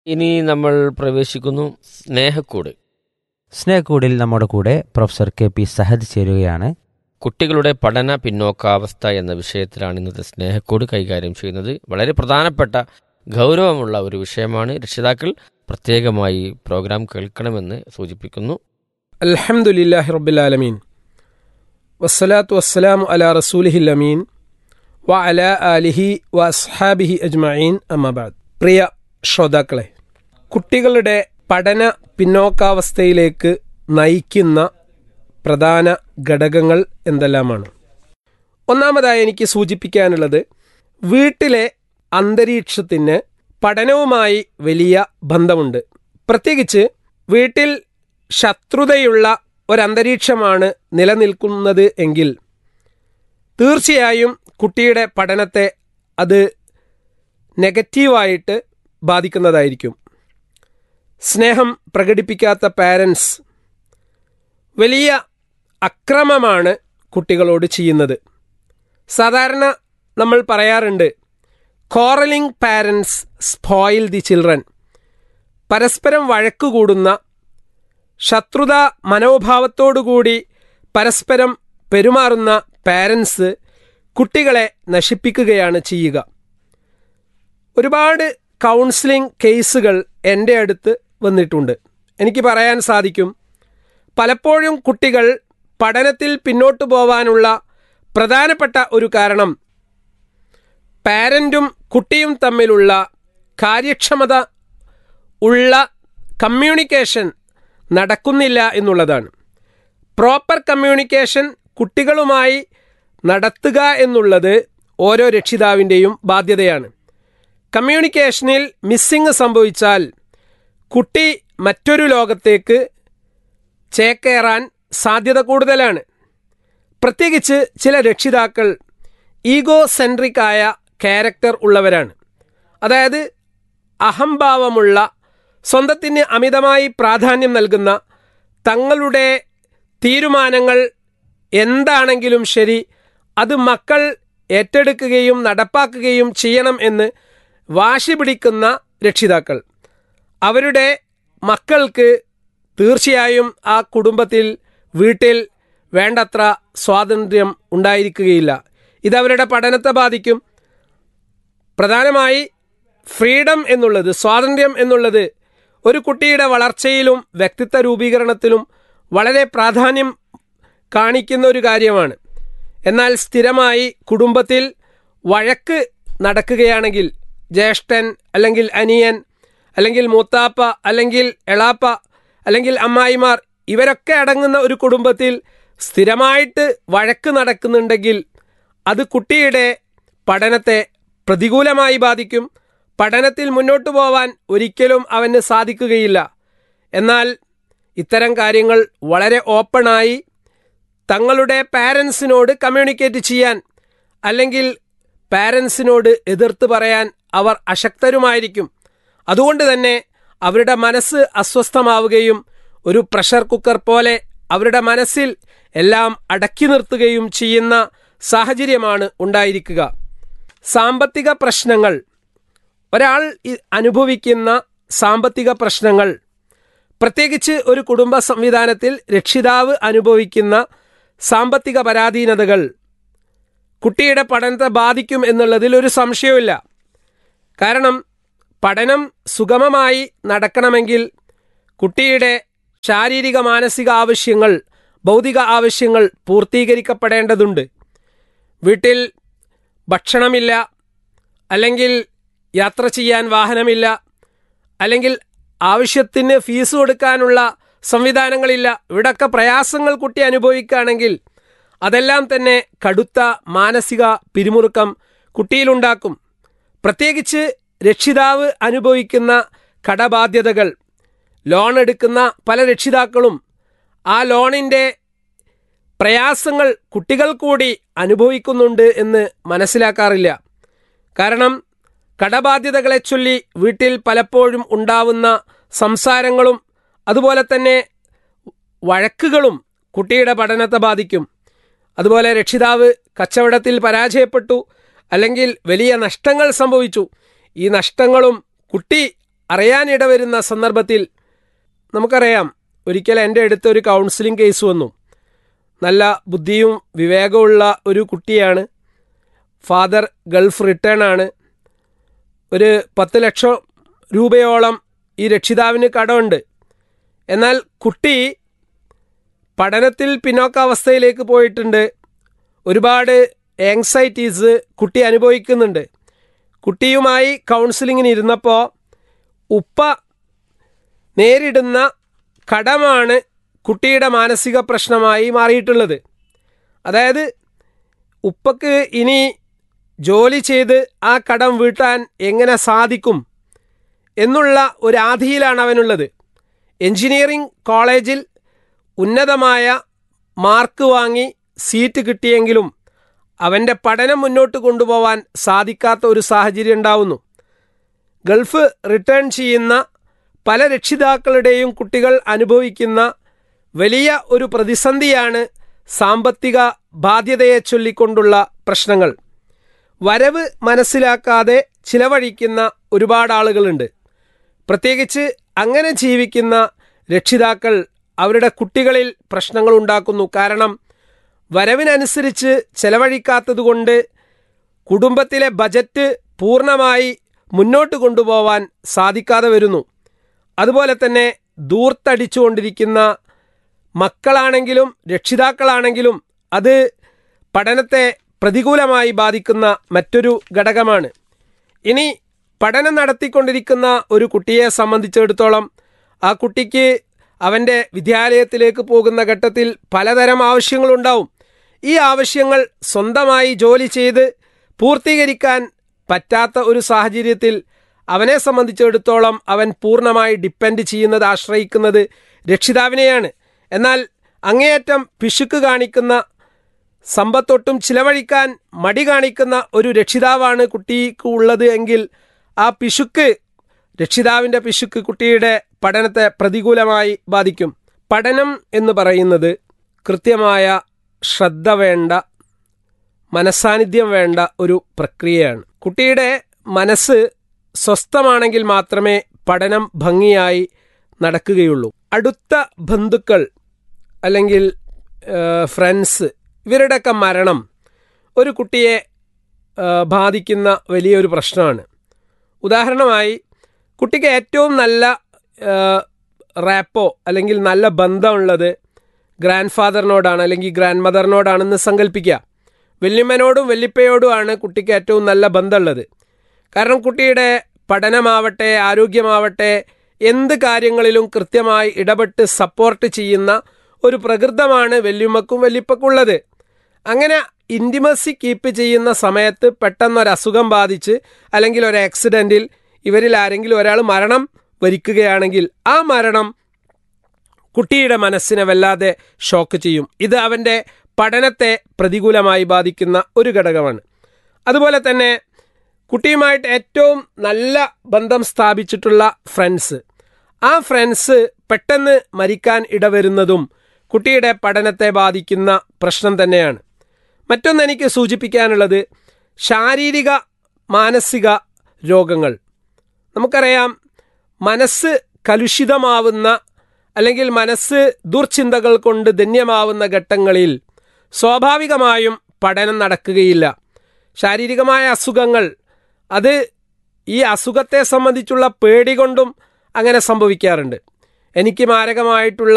ഇനി നമ്മൾ പ്രവേശിക്കുന്നു സ്നേഹക്കൂട് സ്നേഹക്കൂടിൽ നമ്മുടെ കൂടെ പ്രൊഫസർ കെ പി സഹദ് ചേരുകയാണ് കുട്ടികളുടെ പഠന പിന്നോക്കാവസ്ഥ എന്ന വിഷയത്തിലാണ് ഇന്നത്തെ സ്നേഹക്കൂട് കൈകാര്യം ചെയ്യുന്നത് വളരെ പ്രധാനപ്പെട്ട ഗൗരവമുള്ള ഒരു വിഷയമാണ് രക്ഷിതാക്കൾ പ്രത്യേകമായി പ്രോഗ്രാം കേൾക്കണമെന്ന് സൂചിപ്പിക്കുന്നു അൽഹംദുലില്ലാഹി റബ്ബിൽ ആലമീൻ വസ്സലാത്തു വസ്സലാമു അലാ റസൂലിഹിൽ അമീൻ വ അലാ ആലിഹി വ അസ്ഹാബിഹി അജ്മഈൻ അമ്മബാദ് പ്രിയ ശ്രോതാക്കളെ കുട്ടികളുടെ പഠന പിന്നോക്കാവസ്ഥയിലേക്ക് നയിക്കുന്ന പ്രധാന ഘടകങ്ങൾ എന്തെല്ലാമാണ് ഒന്നാമതായി എനിക്ക് സൂചിപ്പിക്കാനുള്ളത് വീട്ടിലെ അന്തരീക്ഷത്തിന് പഠനവുമായി വലിയ ബന്ധമുണ്ട് പ്രത്യേകിച്ച് വീട്ടിൽ ശത്രുതയുള്ള ഒരന്തരീക്ഷമാണ് നിലനിൽക്കുന്നത് എങ്കിൽ തീർച്ചയായും കുട്ടിയുടെ പഠനത്തെ അത് നെഗറ്റീവായിട്ട് ബാധിക്കുന്നതായിരിക്കും സ്നേഹം പ്രകടിപ്പിക്കാത്ത പാരൻസ് വലിയ അക്രമമാണ് കുട്ടികളോട് ചെയ്യുന്നത് സാധാരണ നമ്മൾ പറയാറുണ്ട് quarrelling parents spoil the children പരസ്പരം വഴക്കുകൂടുന്ന ശത്രുത മനോഭാവത്തോടുകൂടി പരസ്പരം പെരുമാറുന്ന പാരൻസ് കുട്ടികളെ നശിപ്പിക്കുകയാണ് ചെയ്യുക ഒരുപാട് കൗൺസിലിംഗ് കേസുകൾ എൻ്റെ അടുത്ത് വന്നിട്ടുണ്ട് എനിക്ക് പറയാൻ സാധിക്കും പലപ്പോഴും കുട്ടികൾ പഠനത്തിൽ പിന്നോട്ടു പോവാനുള്ള പ്രധാനപ്പെട്ട ഒരു കാരണം പാരൻറ്റും കുട്ടിയും തമ്മിലുള്ള കാര്യക്ഷമത ഉള്ള കമ്മ്യൂണിക്കേഷൻ നടക്കുന്നില്ല എന്നുള്ളതാണ് പ്രോപ്പർ കമ്മ്യൂണിക്കേഷൻ കുട്ടികളുമായി നടത്തുക എന്നുള്ളത് ഓരോ രക്ഷിതാവിൻ്റെയും ബാധ്യതയാണ് കമ്മ്യൂണിക്കേഷനിൽ മിസ്സിങ് സംഭവിച്ചാൽ കുട്ടി മറ്റൊരു ലോകത്തേക്ക് ചേക്കേറാൻ സാധ്യത കൂടുതലാണ് പ്രത്യേകിച്ച് ചില രക്ഷിതാക്കൾ ഈഗോ സെൻട്രിക് ആയ ക്യാരക്ടർ ഉള്ളവരാണ് അതായത് അഹംഭാവമുള്ള സ്വന്തത്തിന് അമിതമായി പ്രാധാന്യം നൽകുന്ന തങ്ങളുടെ തീരുമാനങ്ങൾ എന്താണെങ്കിലും ശരി അത് മക്കൾ ഏറ്റെടുക്കുകയും നടപ്പാക്കുകയും ചെയ്യണം എന്ന് വാശി പിടിക്കുന്ന രക്ഷിതാക്കൾ അവരുടെ മക്കൾക്ക് തീർച്ചയായും ആ കുടുംബത്തിൽ വീട്ടിൽ വേണ്ടത്ര സ്വാതന്ത്ര്യം ഉണ്ടായിരിക്കുകയില്ല ഇതവരുടെ പഠനത്തെ ബാധിക്കും പ്രധാനമായി ഫ്രീഡം എന്നുള്ളത് സ്വാതന്ത്ര്യം എന്നുള്ളത് ഒരു കുട്ടിയുടെ വളർച്ചയിലും വ്യക്തിത്വ രൂപീകരണത്തിലും വളരെ പ്രാധാന്യം കാണിക്കുന്ന ഒരു കാര്യമാണ് എന്നാൽ സ്ഥിരമായി കുടുംബത്തിൽ വഴക്ക് നടക്കുകയാണെങ്കിൽ ജ്യേഷ്ഠൻ അല്ലെങ്കിൽ അനിയൻ അല്ലെങ്കിൽ മൂത്താപ്പ അല്ലെങ്കിൽ എളാപ്പ അല്ലെങ്കിൽ അമ്മായിമാർ ഇവരൊക്കെ അടങ്ങുന്ന ഒരു കുടുംബത്തിൽ സ്ഥിരമായിട്ട് വഴക്ക് നടക്കുന്നുണ്ടെങ്കിൽ അത് കുട്ടിയുടെ പഠനത്തെ പ്രതികൂലമായി ബാധിക്കും പഠനത്തിൽ മുന്നോട്ട് പോവാൻ ഒരിക്കലും അവന് സാധിക്കുകയില്ല എന്നാൽ ഇത്തരം കാര്യങ്ങൾ വളരെ ഓപ്പണായി തങ്ങളുടെ പാരൻസിനോട് കമ്മ്യൂണിക്കേറ്റ് ചെയ്യാൻ അല്ലെങ്കിൽ പാരൻസിനോട് എതിർത്ത് പറയാൻ അവർ അശക്തരുമായിരിക്കും അതുകൊണ്ട് തന്നെ അവരുടെ മനസ്സ് അസ്വസ്ഥമാവുകയും ഒരു പ്രഷർ കുക്കർ പോലെ അവരുടെ മനസ്സിൽ എല്ലാം അടക്കി നിർത്തുകയും ചെയ്യുന്ന സാഹചര്യമാണ് ഉണ്ടായിരിക്കുക സാമ്പത്തിക പ്രശ്നങ്ങൾ ഒരാൾ ഇ- അനുഭവിക്കുന്ന സാമ്പത്തിക പ്രശ്നങ്ങൾ പ്രത്യേകിച്ച് ഒരു കുടുംബ സംവിധാനത്തിൽ രക്ഷിതാവ് അനുഭവിക്കുന്ന സാമ്പത്തിക പരാധീനതകൾ കുട്ടിയുടെ പഠനത്തെ ബാധിക്കും എന്നുള്ളതിൽ ഒരു സംശയവുമില്ല കാരണം പഠനം സുഗമമായി നടക്കണമെങ്കിൽ കുട്ടിയുടെ ശാരീരിക മാനസിക ആവശ്യങ്ങൾ ഭൗതിക ആവശ്യങ്ങൾ പൂർത്തീകരിക്കപ്പെടേണ്ടതുണ്ട് വീട്ടിൽ ഭക്ഷണമില്ല അല്ലെങ്കിൽ യാത്ര ചെയ്യാൻ വാഹനമില്ല അല്ലെങ്കിൽ ആവശ്യത്തിന് ഫീസ് കൊടുക്കാനുള്ള സംവിധാനങ്ങളില്ല ഇവിടൊക്കെ പ്രയാസങ്ങൾ കുട്ടി അനുഭവിക്കുകയാണെങ്കിൽ അതെല്ലാം തന്നെ കടുത്ത മാനസിക പിരിമുറുക്കം കുട്ടിയിലുണ്ടാക്കും പ്രത്യേകിച്ച് രക്ഷിതാവ് അനുഭവിക്കുന്ന കടബാധ്യതകൾ ലോൺ എടുക്കുന്ന പല രക്ഷിതാക്കളും ആ ലോണിൻ്റെ പ്രയാസങ്ങൾ കുട്ടികൾ കൂടി അനുഭവിക്കുന്നുണ്ട് എന്ന് മനസ്സിലാക്കാറില്ല കാരണം കടബാധ്യതകളെ ചൊല്ലി വീട്ടിൽ പലപ്പോഴും ഉണ്ടാവുന്ന സംസാരങ്ങളും അതുപോലെ തന്നെ വഴക്കുകളും കുട്ടിയുടെ പഠനത്തെ ബാധിക്കും അതുപോലെ രക്ഷിതാവ് കച്ചവടത്തിൽ പരാജയപ്പെട്ടു അല്ലെങ്കിൽ വലിയ നഷ്ടങ്ങൾ സംഭവിച്ചു ഈ നഷ്ടങ്ങളും കുട്ടി അറിയാനിടവരുന്ന സന്ദർഭത്തിൽ നമുക്കറിയാം ഒരിക്കൽ എൻ്റെ അടുത്ത് ഒരു കൗൺസിലിംഗ് കേസ് വന്നു നല്ല ബുദ്ധിയും വിവേകമുള്ള ഒരു കുട്ടിയാണ് ഫാദർ ഗൾഫ് റിട്ടേൺ ആണ് ഒരു പത്ത് ലക്ഷം രൂപയോളം ഈ രക്ഷിതാവിന് കടമുണ്ട് എന്നാൽ കുട്ടി പഠനത്തിൽ പിന്നോക്കാവസ്ഥയിലേക്ക് പോയിട്ടുണ്ട് ഒരുപാട് ആങ്സൈറ്റീസ് കുട്ടി അനുഭവിക്കുന്നുണ്ട് കുട്ടിയുമായി കൗൺസിലിങ്ങിന് ഇരുന്നപ്പോൾ ഉപ്പ നേരിടുന്ന കടമാണ് കുട്ടിയുടെ മാനസിക പ്രശ്നമായി മാറിയിട്ടുള്ളത് അതായത് ഉപ്പക്ക് ഇനി ജോലി ചെയ്ത് ആ കടം വീട്ടാൻ എങ്ങനെ സാധിക്കും എന്നുള്ള ഒരു ആധിയിലാണ് അവനുള്ളത് എഞ്ചിനീയറിംഗ് കോളേജിൽ ഉന്നതമായ മാർക്ക് വാങ്ങി സീറ്റ് കിട്ടിയെങ്കിലും അവൻ്റെ പഠനം മുന്നോട്ട് കൊണ്ടുപോകാൻ സാധിക്കാത്ത ഒരു സാഹചര്യം ഉണ്ടാവുന്നു ഗൾഫ് റിട്ടേൺ ചെയ്യുന്ന പല രക്ഷിതാക്കളുടെയും കുട്ടികൾ അനുഭവിക്കുന്ന വലിയ ഒരു പ്രതിസന്ധിയാണ് സാമ്പത്തിക ബാധ്യതയെ ചൊല്ലിക്കൊണ്ടുള്ള പ്രശ്നങ്ങൾ വരവ് മനസ്സിലാക്കാതെ ചിലവഴിക്കുന്ന ഒരുപാട് ആളുകളുണ്ട് പ്രത്യേകിച്ച് അങ്ങനെ ജീവിക്കുന്ന രക്ഷിതാക്കൾ അവരുടെ കുട്ടികളിൽ പ്രശ്നങ്ങൾ ഉണ്ടാക്കുന്നു കാരണം വരവിനനുസരിച്ച് ചെലവഴിക്കാത്തതുകൊണ്ട് കുടുംബത്തിലെ ബജറ്റ് പൂർണ്ണമായി മുന്നോട്ട് കൊണ്ടുപോവാൻ സാധിക്കാതെ വരുന്നു അതുപോലെ തന്നെ ദൂർത്തടിച്ചുകൊണ്ടിരിക്കുന്ന മക്കളാണെങ്കിലും രക്ഷിതാക്കളാണെങ്കിലും അത് പഠനത്തെ പ്രതികൂലമായി ബാധിക്കുന്ന മറ്റൊരു ഘടകമാണ് ഇനി പഠനം നടത്തിക്കൊണ്ടിരിക്കുന്ന ഒരു കുട്ടിയെ സംബന്ധിച്ചിടത്തോളം ആ കുട്ടിക്ക് അവൻ്റെ വിദ്യാലയത്തിലേക്ക് പോകുന്ന ഘട്ടത്തിൽ പലതരം ആവശ്യങ്ങളുണ്ടാവും ഈ ആവശ്യങ്ങൾ സ്വന്തമായി ജോലി ചെയ്ത് പൂർത്തീകരിക്കാൻ പറ്റാത്ത ഒരു സാഹചര്യത്തിൽ അവനെ സംബന്ധിച്ചിടത്തോളം അവൻ പൂർണ്ണമായി ഡിപ്പെൻഡ് ചെയ്യുന്നത് ആശ്രയിക്കുന്നത് രക്ഷിതാവിനെയാണ് എന്നാൽ അങ്ങേയറ്റം പിശുക്ക് കാണിക്കുന്ന സമ്പത്തൊട്ടും ചിലവഴിക്കാൻ മടി കാണിക്കുന്ന ഒരു രക്ഷിതാവാണ് കുട്ടിക്ക് ഉള്ളത് എങ്കിൽ ആ പിശുക്ക് രക്ഷിതാവിൻ്റെ പിശുക്ക് കുട്ടിയുടെ പഠനത്തെ പ്രതികൂലമായി ബാധിക്കും പഠനം എന്ന് പറയുന്നത് കൃത്യമായ ശ്രദ്ധ വേണ്ട മനസാന്നിധ്യം വേണ്ട ഒരു പ്രക്രിയയാണ് കുട്ടിയുടെ മനസ്സ് സ്വസ്ഥമാണെങ്കിൽ മാത്രമേ പഠനം ഭംഗിയായി നടക്കുകയുള്ളൂ അടുത്ത ബന്ധുക്കൾ അല്ലെങ്കിൽ ഫ്രണ്ട്സ് ഇവരുടെയൊക്കെ മരണം ഒരു കുട്ടിയെ ആ, ബാധിക്കുന്ന വലിയൊരു പ്രശ്നമാണ് ഉദാഹരണമായി കുട്ടിക്ക് ഏറ്റവും നല്ല റാപ്പോ അല്ലെങ്കിൽ നല്ല ബന്ധമുള്ളത് ഗ്രാൻഡ് ഫാദറിനോടാണ് അല്ലെങ്കിൽ ഗ്രാൻഡ് മദറിനോടാണെന്ന് സങ്കല്പിക്കുക വല്യമ്മനോടും വല്യപ്പയോടുമാണ് കുട്ടിക്ക് ഏറ്റവും നല്ല ബന്ധമുള്ളത് കാരണം കുട്ടിയുടെ പഠനമാവട്ടെ ആരോഗ്യമാവട്ടെ എന്ത് കാര്യങ്ങളിലും കൃത്യമായി ഇടപെട്ട് സപ്പോർട്ട് ചെയ്യുന്ന ഒരു പ്രകൃതമാണ് വല്യമ്മക്കും വല്യപ്പക്കുള്ളത് അങ്ങനെ ഇൻറ്റിമസി കീപ്പ് ചെയ്യുന്ന സമയത്ത് പെട്ടെന്നൊരു അസുഖം ബാധിച്ച് അല്ലെങ്കിൽ ഒരു ആക്സിഡൻറ്റിൽ ഇവരിൽ ആരെങ്കിലും ഒരാൾ മരണം വരിക്കുകയാണെങ്കിൽ ആ മരണം കുട്ടിയുടെ മനസ്സിനെ വല്ലാതെ ഷോക്ക് ചെയ്യും ഇത് അവൻ്റെ പഠനത്തെ പ്രതികൂലമായി ബാധിക്കുന്ന ഒരു ഘടകമാണ് അതുപോലെ തന്നെ കുട്ടിയുമായിട്ട് ഏറ്റവും നല്ല ബന്ധം സ്ഥാപിച്ചിട്ടുള്ള ഫ്രണ്ട്സ് ആ ഫ്രണ്ട്സ് പെട്ടെന്ന് മരിക്കാൻ ഇടവരുന്നതും കുട്ടിയുടെ പഠനത്തെ ബാധിക്കുന്ന പ്രശ്നം തന്നെയാണ് മറ്റൊന്ന് എനിക്ക് സൂചിപ്പിക്കാനുള്ളത് ശാരീരിക മാനസിക രോഗങ്ങൾ നമുക്കറിയാം മനസ്സ് കലുഷിതമാവുന്ന അല്ലെങ്കിൽ മനസ്സ് ദുർചിന്തകൾ കൊണ്ട് ധന്യമാവുന്ന ഘട്ടങ്ങളിൽ സ്വാഭാവികമായും പഠനം നടക്കുകയില്ല ശാരീരികമായ അസുഖങ്ങൾ അത് ഈ അസുഖത്തെ സംബന്ധിച്ചുള്ള പേടി കൊണ്ടും അങ്ങനെ സംഭവിക്കാറുണ്ട് എനിക്ക് മാരകമായിട്ടുള്ള